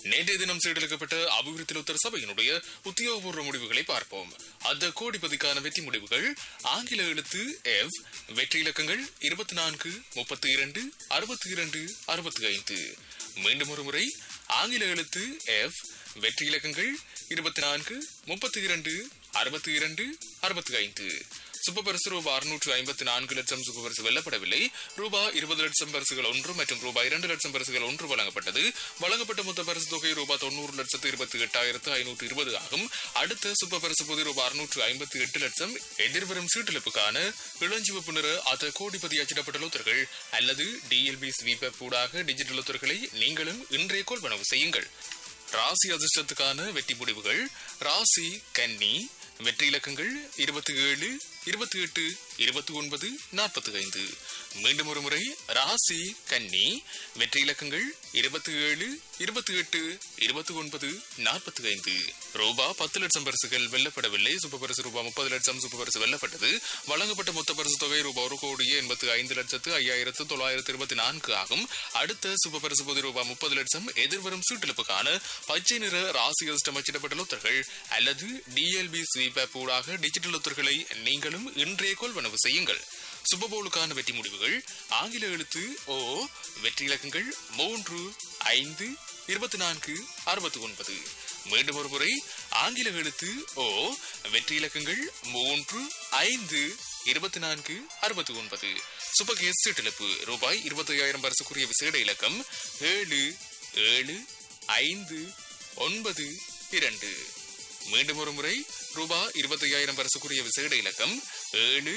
நேற்றைய தினம் சீடளிக்கப்பட்ட அபிவிருத்தி உத்தர சபையினுடைய உத்தியோகபூர்வ முடிவுகளை பார்ப்போம் அந்த கோடிப்பதிக்கான வெற்றி முடிவுகள் ஆங்கில எழுத்து எஃப் வெற்றி இலக்கங்கள் இருபத்தி நான்கு முப்பத்தி இரண்டு அறுபத்தி இரண்டு அறுபத்தி ஐந்து மீண்டும் ஒரு முறை ஆங்கில எழுத்து எஃப் வெற்றி இலக்கங்கள் இருபத்தி நான்கு முப்பத்தி இரண்டு அறுபத்தி இரண்டு அறுபத்தி ஐந்து சூப்பர் பரிசு ரூபாய் அறுநூற்று ஐம்பத்தி நான்கு லட்சம் சூப்பர் பரிசு வெல்லப்படவில்லை ரூபாய் இருபது லட்சம் பரிசுகள் ஒன்று மற்றும் ரூபாய் இரண்டு லட்சம் பரிசுகள் ஒன்று வழங்கப்பட்டது வழங்கப்பட்ட மொத்த பரிசு தொகை ரூபாய் தொண்ணூறு லட்சத்து இருபத்தி எட்டாயிரத்து ஐநூற்று இருபது ஆகும் அடுத்த சூப்பர் பரிசு பொது ரூபாய் அறுநூற்று ஐம்பத்தி எட்டு லட்சம் எதிர்வரும் சீட்டிழப்புக்கான இளஞ்சிவப்பு நிற அத கோடிப்பதி அச்சிடப்பட்ட லோத்தர்கள் அல்லது டிஎல்பி ஸ்வீபப் ஊடாக டிஜிட்டல் லோத்தர்களை நீங்களும் இன்றைய கொள்வனவு செய்யுங்கள் ராசி அதிர்ஷ்டத்துக்கான வெற்றி முடிவுகள் ராசி கன்னி வெற்றி இலக்கங்கள் இருபத்தி ஏழு இருபத்தி எட்டு இருபத்தி ஒன்பது நாற்பத்தி ஐந்து மீண்டும் ஒரு முறை ராசி கன்னி வெற்றி இலக்கங்கள் இருபத்தி ஏழு இருபத்தி எட்டு இருபத்தி ஒன்பது நாற்பத்தி ஐந்து ரூபா பத்து லட்சம் பரிசுகள் வெல்லப்படவில்லை சூப்பர் பரிசு ரூபா முப்பது லட்சம் சூப்பர் பரிசு வெல்லப்பட்டது வழங்கப்பட்ட மொத்த பரிசு தொகை ரூபா ஒரு கோடியே எண்பத்தி ஐந்து லட்சத்து ஐயாயிரத்து தொள்ளாயிரத்து இருபத்தி நான்கு ஆகும் அடுத்த சூப்பர் பரிசு பொது ரூபா முப்பது லட்சம் எதிர்வரும் சீட்டிழப்புக்கான பச்சை நிற ராசி அதிர்ஷ்டம் அச்சிடப்பட்ட லொத்தர்கள் அல்லது டிஎல்பி ஸ்வீபேப் ஊடாக டிஜிட்டல் லொத்தர்களை நீங்களும் இன்றைய கொள்வனவு செய்யுங்கள் சுபபோலுக்கான வெற்றி முடிவுகள் ஆங்கில எழுத்து ஓ வெற்றி இலக்கங்கள் மூன்று ஐந்து இருபத்தி நான்கு அறுபத்தி ஒன்பது மீண்டும் ஒரு முறை ஆங்கில எழுத்து ஓ வெற்றி இலக்கங்கள் மூன்று ஐந்து இருபத்தி நான்கு அறுபத்தி ஒன்பது சுபகேஸ் சீட்டிழப்பு ரூபாய் இருபத்தி ஐயாயிரம் பரிசுக்குரிய விசேட இலக்கம் ஏழு ஏழு ஐந்து ஒன்பது இரண்டு மீண்டும் ஒரு முறை ரூபாய் இருபத்தி ஐயாயிரம் பரிசுக்குரிய விசேட இலக்கம் ஏழு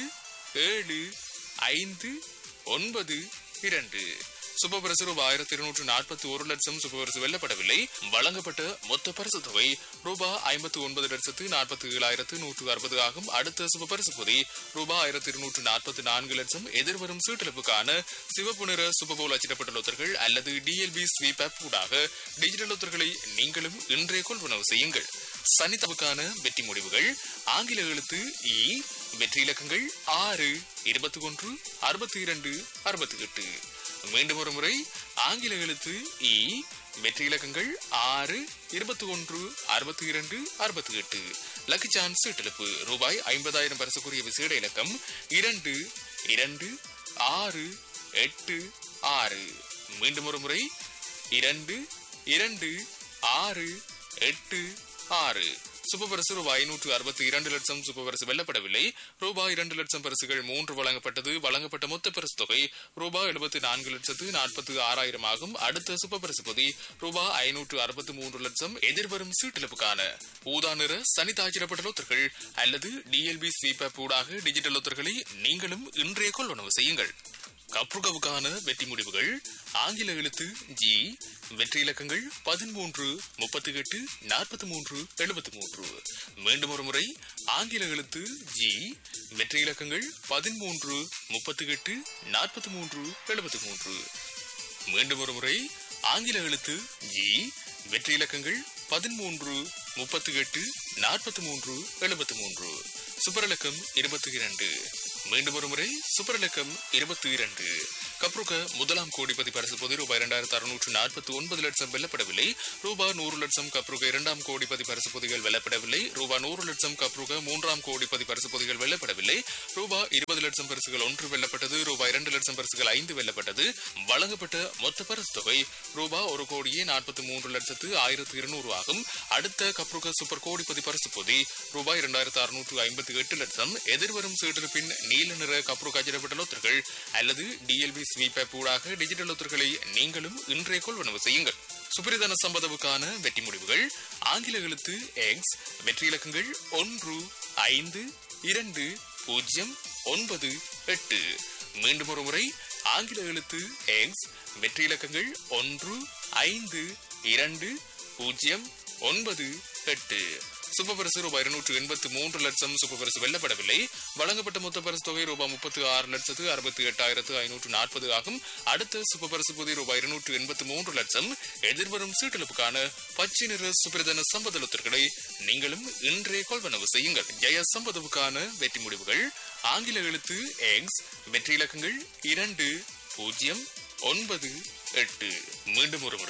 ஏழு ஐந்து ஒன்பது இரண்டு சுபபரிசு ரூபாய் ஆயிரத்தி இருநூற்று நாற்பத்தி ஒரு லட்சம் சுபபரிசு வெல்லப்படவில்லை வழங்கப்பட்ட மொத்த பரிசு தொகை ரூபாய் ஐம்பத்தி ஒன்பது லட்சத்து நாற்பத்தி ஏழாயிரத்து நூற்று அறுபது ஆகும் அடுத்த சுபபரிசு பொதி ரூபாய் ஆயிரத்தி இருநூற்று நாற்பத்தி நான்கு லட்சம் எதிர்வரும் சீட்டிழப்புக்கான சிவப்பு நிற சுபபோல் அச்சிடப்பட்ட லொத்தர்கள் அல்லது டிஎல்பி ஸ்வீப் ஆப் ஊடாக டிஜிட்டல் லொத்தர்களை நீங்களும் இன்றைய கொள்வனவு செய்யுங்கள் சனித்தவுக்கான வெற்றி முடிவுகள் ஆங்கில எழுத்து இ வெற்றி இலக்கங்கள் ஆறு இருபத்தி ஒன்று அறுபத்தி இரண்டு அறுபத்தி எட்டு மீண்டும் ஒரு முறை ஆங்கில எழுத்து இ வெற்றி இலக்கங்கள் ஆறு இருபத்தி ஒன்று அறுபத்தி இரண்டு அறுபத்தி எட்டு லக்கி சான்ஸ் சீட்டெழுப்பு ரூபாய் ஐம்பதாயிரம் பரிசுக்குரிய விசேட இலக்கம் இரண்டு இரண்டு ஆறு எட்டு ஆறு மீண்டும் ஒரு முறை இரண்டு இரண்டு ஆறு எட்டு ஆறு சுபபரிசு ரூபாய் ஐநூற்று அறுபத்தி இரண்டு லட்சம் சுபபரிசு வெல்லப்படவில்லை ரூபாய் இரண்டு லட்சம் பரிசுகள் மூன்று வழங்கப்பட்டது வழங்கப்பட்ட மொத்த பரிசு தொகை ரூபாய் எழுபத்தி நான்கு லட்சத்து நாற்பத்தி ஆறாயிரம் ஆகும் அடுத்த சுபபரிசு பொதி ரூபாய் ஐநூற்று அறுபத்தி மூன்று லட்சம் எதிர்வரும் சீட்டிழப்புக்கான ஊதா நிற சனிதாச்சிடப்பட்ட லொத்தர்கள் அல்லது டிஎல்பி ஸ்வீப் ஊடாக டிஜிட்டல் லொத்தர்களை நீங்களும் இன்றைய கொள்வனவு செய்யுங்கள் கப்ருகவுக்கான வெற்றி முடிவுகள் ஆங்கில எழுத்து ஜி வெற்றி இலக்கங்கள் பதிமூன்று முப்பத்தி எட்டு நாற்பத்தி மூன்று எழுபத்தி மூன்று மீண்டும் ஒரு முறை ஆங்கில எழுத்து ஜி வெற்றி இலக்கங்கள் பதிமூன்று முப்பத்தி எட்டு நாற்பத்தி மூன்று எழுபத்தி மூன்று மீண்டும் ஒரு முறை ஆங்கில எழுத்து ஜி வெற்றி இலக்கங்கள் பதிமூன்று முப்பத்தி எட்டு நாற்பத்தி மூன்று எழுபத்தி மூன்று சுப்பரலக்கம் இருபத்தி இரண்டு மீண்டும் ஒரு முறை சுப்பரலக்கம் இருபத்தி இரண்டு கப்ருக முதலாம் கோடிபதி பரிசு பொது ரூபாய் இரண்டாயிரத்து அறுநூற்று நாற்பத்தி ஒன்பது லட்சம் வெல்லப்படவில்லை ரூபாய் நூறு லட்சம் கப்ருக இரண்டாம் கோடிபதி பரிசு பொதிகள் வெல்லப்படவில்லை ரூபாய் நூறு லட்சம் கப்ருக மூன்றாம் கோடிபதி பரிசு பொதிகள் வெல்லப்படவில்லை ரூபாய் இருபது லட்சம் பரிசுகள் ஒன்று வெல்லப்பட்டது ரூபாய் இரண்டு லட்சம் பரிசுகள் ஐந்து வெல்லப்பட்டது வழங்கப்பட்ட மொத்த பரிசு தொகை ரூபாய் ஒரு கோடியே நாற்பத்தி மூன்று லட்சத்து ஆயிரத்து இருநூறு ஆகும் அடுத்த கப்ருக சூப்பர் கோடிபதி பரிசு பொதி ரூபாய் இரண்டாயிரத்து அறுநூற்று ஐம்பத்தி எட்டு லட்சம் எதிர்வரும் சீட்டிருப்பின் நீல நிற கப்ரு அச்சிடப்பட்ட லொத்தர்கள் அல்லது டிஎல்பி ஸ்வீப் ஆப் ஊடாக டிஜிட்டல் லொத்தர்களை நீங்களும் இன்றைய கொள்வனவு செய்யுங்கள் சுப்ரிதன சம்பதவுக்கான வெற்றி முடிவுகள் ஆங்கில எழுத்து எக்ஸ் வெற்றி இலக்கங்கள் ஒன்று ஐந்து இரண்டு பூஜ்ஜியம் ஒன்பது எட்டு மீண்டும் ஒரு முறை ஆங்கில எழுத்து எக்ஸ் வெற்றி இலக்கங்கள் ஒன்று ஐந்து இரண்டு பூஜ்ஜியம் ஒன்பது எட்டு சுப்பபரிசு ரூபாய் இருநூற்று எண்பத்தி மூன்று லட்சம் சுப்பபரிசு வெல்லப்படவில்லை வழங்கப்பட்ட மொத்த பரிசு தொகை ரூபாய் முப்பத்தி ஆறு லட்சத்து அறுபத்தி எட்டாயிரத்து ஐநூற்று நாற்பது ஆகும் அடுத்த சுப்பபரிசு பொதி ரூபாய் இருநூற்று எண்பத்தி மூன்று லட்சம் எதிர்வரும் சீட்டெழுப்புக்கான பச்சை நிற சுப்பிரதன சம்பதலத்திற்களை நீங்களும் இன்றைய கொள்வனவு செய்யுங்கள் ஜெய சம்பதவுக்கான வெற்றி முடிவுகள் ஆங்கில எழுத்து எக்ஸ் வெற்றி இலக்கங்கள் இரண்டு பூஜ்ஜியம் ஒன்பது எட்டு மீண்டும் ஒரு முறை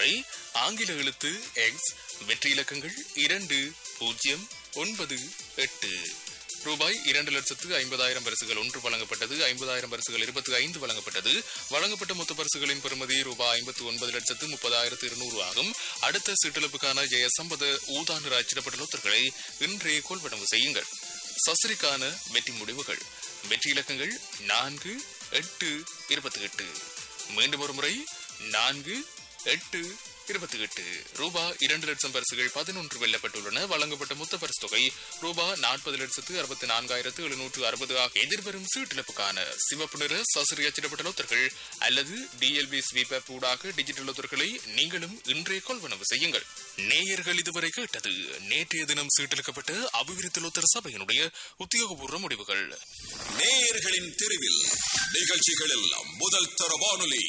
ஆங்கில எழுத்து எக்ஸ் வெற்றி இலக்கங்கள் இரண்டு பூஜ்ஜியம் ஒன்பது எட்டு ரூபாய் இரண்டு லட்சத்து ஐம்பதாயிரம் பரிசுகள் ஒன்று வழங்கப்பட்டது ஐம்பதாயிரம் பரிசுகள் இருபத்தி ஐந்து வழங்கப்பட்டது வழங்கப்பட்ட மொத்த பரிசுகளின் பெறுமதி ரூபாய் ஐம்பத்தி ஒன்பது லட்சத்து முப்பதாயிரத்து இருநூறு ஆகும் அடுத்த சீட்டெழுப்புக்கான ஜெய சம்பத ஊதாண்டு அச்சிடப்பட்ட லோத்தர்களை இன்றே கொள்வனவு செய்யுங்கள் சசரிக்கான வெற்றி முடிவுகள் வெற்றி இலக்கங்கள் நான்கு எட்டு இருபத்தி எட்டு மீண்டும் ஒரு முறை நான்கு எட்டு இருபத்தி எட்டு ரூபா இரண்டு லட்சம் பரிசுகள் பதினொன்று வெல்லப்பட்டுள்ளன வழங்கப்பட்ட மொத்த பரிசு தொகை ரூபா நாற்பது லட்சத்து அறுபத்தி நான்காயிரத்து எழுநூற்று அறுபது ஆக எதிர்வரும் சீட்டிழப்புக்கான சிவப்பு நிற சசிரி அச்சிடப்பட்ட லோத்தர்கள் அல்லது டிஎல்பி ஸ்வீப் ஊடாக டிஜிட்டல் லோத்தர்களை நீங்களும் இன்றே கொள்வனவு செய்யுங்கள் நேயர்கள் இதுவரை கேட்டது நேற்றைய தினம் சீட்டெடுக்கப்பட்ட அபிவிருத்தி லோத்தர் சபையினுடைய உத்தியோகபூர்வ முடிவுகள் நேயர்களின் தெருவில் நிகழ்ச்சிகளில் முதல் தர வானொலி